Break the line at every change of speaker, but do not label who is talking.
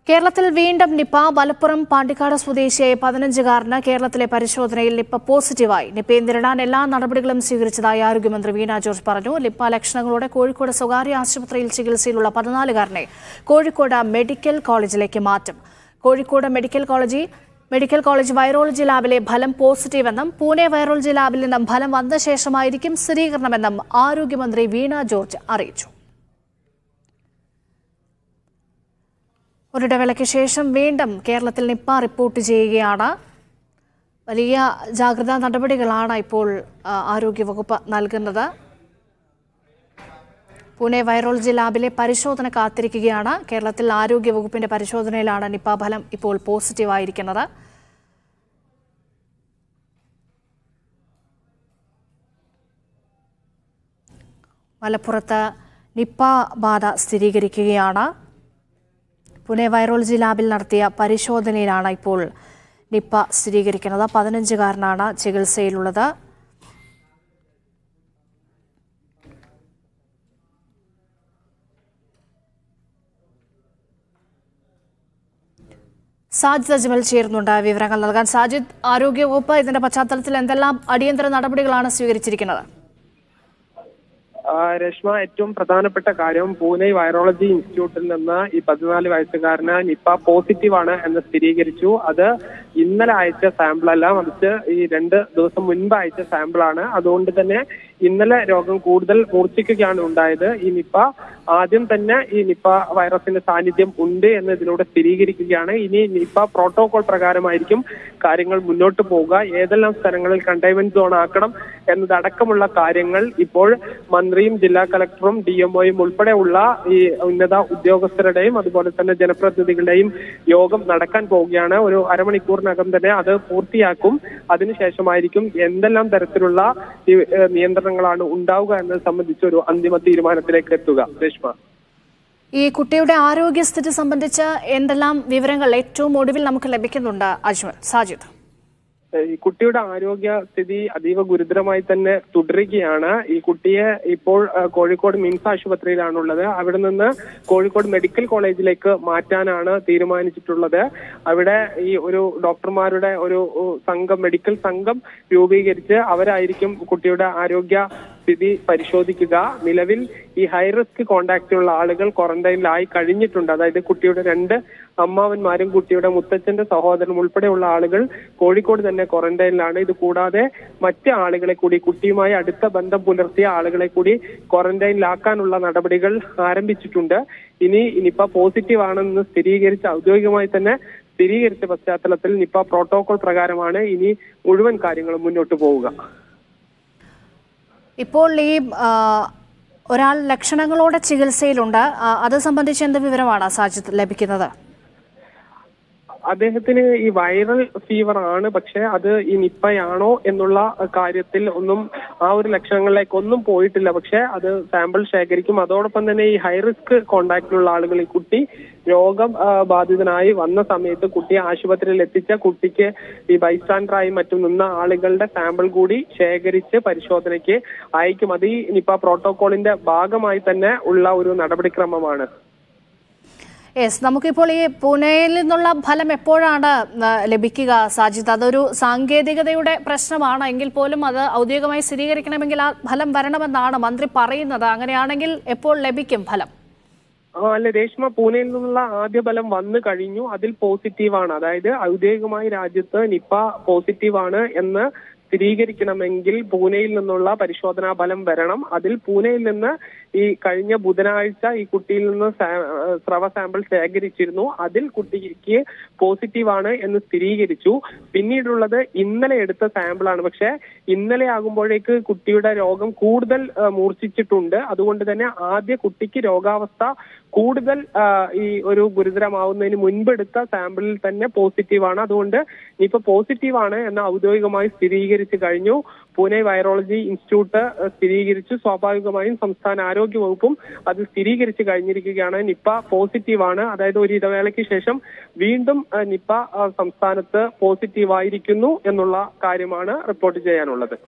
കേരളത്തിൽ വീണ്ടും നിപ്പ മലപ്പുറം പാണ്ടിക്കാട് സ്വദേശിയായ പതിനഞ്ചുകാരന് കേരളത്തിലെ പരിശോധനയിൽ നിപ്പ പോസിറ്റീവായി നിപ്പയെ നേരിടാൻ എല്ലാ നടപടികളും സ്വീകരിച്ചതായി ആരോഗ്യമന്ത്രി വീണ ജോർജ് പറഞ്ഞു നിപ്പ ലക്ഷണങ്ങളോടെ കോഴിക്കോട് സ്വകാര്യ ആശുപത്രിയിൽ ചികിത്സയിലുള്ള പതിനാലുകാരനെ കോഴിക്കോട് മെഡിക്കൽ കോളേജിലേക്ക് മാറ്റും കോഴിക്കോട് മെഡിക്കൽ കോളേജിൽ മെഡിക്കൽ കോളേജ് വൈറോളജി ലാബിലെ ഫലം പോസിറ്റീവെന്നും പൂനെ വൈറോളജി ലാബിൽ നിന്നും ഫലം വന്ന ശേഷമായിരിക്കും സ്ഥിരീകരണമെന്നും ആരോഗ്യമന്ത്രി വീണ ജോർജ് അറിയിച്ചു ഒരിടവേളയ്ക്ക് ശേഷം വീണ്ടും കേരളത്തിൽ നിപ്പ റിപ്പോർട്ട് ചെയ്യുകയാണ് വലിയ ജാഗ്രതാ നടപടികളാണ് ഇപ്പോൾ ആ, ആരോഗ്യവകുപ്പ് നൽകുന്നത് പൂനെ വൈറോളജി ലാബിലെ പരിശോധന കാത്തിരിക്കുകയാണ് കേരളത്തിൽ ആരോഗ്യവകുപ്പിന്റെ പരിശോധനയിലാണ് നിപ്പ ഫലം ഇപ്പോൾ പോസിറ്റീവായിരിക്കുന്നത് മലപ്പുറത്ത് നിപ്പ ബാധ സ്ഥിരീകരിക്കുകയാണ് പുനെ വൈറോളജി ലാബിൽ നടത്തിയ പരിശോധനയിലാണ് ഇപ്പോൾ നിപ്പ സ്ഥിരീകരിക്കുന്നത് പതിനഞ്ചുകാരനാണ് ചികിത്സയിലുള്ളത് സാജിദ് അജ്മൽ ചേരുന്നുണ്ട് വിവരങ്ങൾ നൽകാൻ സാജിദ് ആരോഗ്യവകുപ്പ് ഇതിന്റെ പശ്ചാത്തലത്തിൽ എന്തെല്ലാം അടിയന്തര നടപടികളാണ് സ്വീകരിച്ചിരിക്കുന്നത്
ആ, രശ്മ ഏറ്റവും പ്രധാനപ്പെട്ട കാര്യം പൂനെ വൈറോളജി ഇൻസ്റ്റിറ്റ്യൂട്ടിൽ നിന്ന് ഈ പതിനാല് വയസ്സുകാരന് നിപ്പ പോസിറ്റീവ് ആണ് എന്ന് സ്ഥിരീകരിച്ചു അത് ഇന്നലെ അയച്ച സാമ്പിൾ അല്ല മറിച്ച് ഈ രണ്ട് ദിവസം മുൻപ് അയച്ച സാമ്പിൾ ആണ് അതുകൊണ്ട് തന്നെ ഇന്നലെ രോഗം കൂടുതൽ മൂർച്ഛിക്കുകയാണ് ഉണ്ടായത് ഈ നിപ്പ ആദ്യം തന്നെ ഈ നിപ്പ വൈറസിന്റെ സാന്നിധ്യം ഉണ്ട് എന്ന് ഇതിലൂടെ സ്ഥിരീകരിക്കുകയാണ് ഇനി നിപ്പ പ്രോട്ടോകോൾ പ്രകാരമായിരിക്കും കാര്യങ്ങൾ മുന്നോട്ട് പോവുക ഏതെല്ലാം സ്ഥലങ്ങളിൽ കണ്ടെയ്ൻമെന്റ് സോൺ ആക്കണം എന്നതടക്കമുള്ള കാര്യങ്ങൾ ഇപ്പോൾ മന്ത്രിയും ജില്ലാ കളക്ടറും ഡി എംഒയും ഉൾപ്പെടെയുള്ള ഈ ഉന്നത ഉദ്യോഗസ്ഥരുടെയും അതുപോലെ തന്നെ ജനപ്രതിനിധികളുടെയും യോഗം നടക്കാൻ പോവുകയാണ് ഒരു അരമണിക്കൂറിനകം തന്നെ അത് പൂർത്തിയാക്കും അതിനുശേഷമായിരിക്കും എന്തെല്ലാം തരത്തിലുള്ള ഈ ഏഹ്, നിയന്ത്രണങ്ങളാണ് ഉണ്ടാവുക എന്നത് സംബന്ധിച്ച് ഒരു അന്തിമ തീരുമാനത്തിലേക്ക് എത്തുക രേഷ്മ
ഈ കുട്ടിയുടെ ആരോഗ്യസ്ഥിതി സംബന്ധിച്ച് എന്തെല്ലാം വിവരങ്ങൾ ഏറ്റവും ഒടുവിൽ നമുക്ക് ലഭിക്കുന്നുണ്ട് അജ്മൽ സാജിദ്
ഈ കുട്ടിയുടെ ആരോഗ്യ സ്ഥിതി അതീവ ഗുരുതരമായി തന്നെ തുടരുകയാണ് ഈ കുട്ടിയെ ഇപ്പോൾ ആ, കോഴിക്കോട് മിംസ് ആശുപത്രിയിലാണുള്ളത് അവിടെ നിന്ന് കോഴിക്കോട് മെഡിക്കൽ കോളേജിലേക്ക് മാറ്റാനാണ് തീരുമാനിച്ചിട്ടുള്ളത് അവിടെ ഈ ഒരു ഡോക്ടർമാരുടെ ഒരു ഉ, സംഘം മെഡിക്കൽ സംഘം രൂപീകരിച്ച് അവരായിരിക്കും കുട്ടിയുടെ ആരോഗ്യ സ്ഥിതി പരിശോധിക്കുക നിലവിൽ ഈ ഹൈ റിസ്ക് കോണ്ടാക്റ്റിലുള്ള ആളുകൾ ക്വാറന്റൈനിലായി കഴിഞ്ഞിട്ടുണ്ട് അതായത് കുട്ടിയുടെ രണ്ട് അമ്മാവന്മാരും കുട്ടിയുടെ മുത്തച്ഛന്റെ സഹോദരനും ഉൾപ്പെടെയുള്ള ആളുകൾ കോഴിക്കോട് തന്നെ ക്വാറന്റൈനിലാണ് ഇത് കൂടാതെ മറ്റ് ആളുകളെ കൂടി കുട്ടിയുമായി അടുത്ത ബന്ധം പുലർത്തിയ ആളുകളെ കൂടി ക്വാറന്റൈനിലാക്കാനുള്ള നടപടികൾ ആരംഭിച്ചിട്ടുണ്ട് ഇനി നിപ്പ പോസിറ്റീവ് ആണെന്ന് സ്ഥിരീകരിച്ച് ഔദ്യോഗികമായി തന്നെ സ്ഥിരീകരിച്ച പശ്ചാത്തലത്തിൽ നിപ്പ പ്രോട്ടോകോൾ പ്രകാരമാണ് ഇനി മുഴുവൻ കാര്യങ്ങളും മുന്നോട്ട് പോവുക
ഇപ്പോൾ ഈ ആ, ഒരാൾ ലക്ഷണങ്ങളോടെ ചികിത്സയിലുണ്ട് ആ, അത് സംബന്ധിച്ച് എന്ത് വിവരമാണ് സാജിദ് ലഭിക്കുന്നത്
അദ്ദേഹത്തിന് ഈ വൈറൽ ഫീവർ ആണ് പക്ഷെ അത് ഈ നിപ്പയാണോ എന്നുള്ള കാര്യത്തിൽ ഒന്നും ആ ഒരു ലക്ഷണങ്ങളിലേക്ക് ഒന്നും പോയിട്ടില്ല പക്ഷെ അത് സാമ്പിൾ ശേഖരിക്കും അതോടൊപ്പം തന്നെ ഈ ഹൈ റിസ്ക് കോണ്ടാക്റ്റിലുള്ള ആളുകൾ ഈ കുട്ടി രോഗം ആ, ബാധിതനായി വന്ന സമയത്ത് കുട്ടിയെ ആശുപത്രിയിൽ എത്തിച്ച കുട്ടിക്ക് ഈ ബൈസ്റ്റാൻഡറായി മറ്റും നിന്ന ആളുകളുടെ സാമ്പിൾ കൂടി ശേഖരിച്ച് പരിശോധനയ്ക്ക് അയക്കും അത് ഈ നിപ്പ പ്രോട്ടോകോളിന്റെ ഭാഗമായി തന്നെ ഉള്ള ഒരു നടപടിക്രമമാണ്
യെസ് നമുക്കിപ്പോൾ ഈ പൂനെയിൽ നിന്നുള്ള ഫലം എപ്പോഴാണ് ആ, ലഭിക്കുക സാജിദ് അതൊരു സാങ്കേതികതയുടെ പ്രശ്നമാണ് എങ്കിൽ പോലും അത് ഔദ്യോഗികമായി സ്ഥിരീകരിക്കണമെങ്കിൽ ആ ഫലം വരണമെന്നാണ് മന്ത്രി പറയുന്നത് അങ്ങനെയാണെങ്കിൽ എപ്പോൾ ലഭിക്കും ഫലം
ആ അല്ല രേഷ്മ പൂനെയിൽ നിന്നുള്ള ആദ്യ ഫലം വന്നു കഴിഞ്ഞു അതിൽ പോസിറ്റീവ് ആണ് അതായത് ഔദ്യോഗികമായി രാജ്യത്ത് നിപ്പ പോസിറ്റീവ് ആണ് എന്ന് സ്ഥിരീകരിക്കണമെങ്കിൽ പൂനെയിൽ നിന്നുള്ള പരിശോധനാ ഫലം വരണം അതിൽ പൂനെയിൽ നിന്ന് ഈ കഴിഞ്ഞ ബുധനാഴ്ച ഈ കുട്ടിയിൽ നിന്ന് സാ- ആ, സ്രവ സാമ്പിൾ ശേഖരിച്ചിരുന്നു അതിൽ കുട്ടിക്ക് പോസിറ്റീവ് ആണ് എന്ന് സ്ഥിരീകരിച്ചു പിന്നീടുള്ളത് ഇന്നലെ എടുത്ത സാമ്പിൾ ആണ് പക്ഷെ ഇന്നലെ ആകുമ്പോഴേക്ക് കുട്ടിയുടെ രോഗം കൂടുതൽ ആ, മൂർച്ഛിച്ചിട്ടുണ്ട് അതുകൊണ്ട് തന്നെ ആദ്യ കുട്ടിക്ക് രോഗാവസ്ഥ കൂടുതൽ ആ, ഈ ഒരു ഗുരുതരമാവുന്നതിന് മുൻപ് എടുത്ത സാമ്പിളിൽ തന്നെ പോസിറ്റീവ് ആണ് അതുകൊണ്ട് ഇപ്പൊ പോസിറ്റീവ് ആണ് എന്ന് ഔദ്യോഗികമായി സ്ഥിരീകരിച്ചു കഴിഞ്ഞു പൂനെ വൈറോളജി ഇൻസ്റ്റിറ്റ്യൂട്ട് ആ, സ്ഥിരീകരിച്ചു സ്വാഭാവികമായും സംസ്ഥാന ആരോഗ്യ വകുപ്പും അത് സ്ഥിരീകരിച്ചു കഴിഞ്ഞിരിക്കുകയാണ് നിപ്പ പോസിറ്റീവ് ആണ് അതായത് ഒരു ഇടവേളയ്ക്ക് ശേഷം വീണ്ടും ആ, നിപ്പ ആ, സംസ്ഥാനത്ത് പോസിറ്റീവ് ആയിരിക്കുന്നു എന്നുള്ള കാര്യമാണ് റിപ്പോർട്ട് ചെയ്യാനുള്ളത്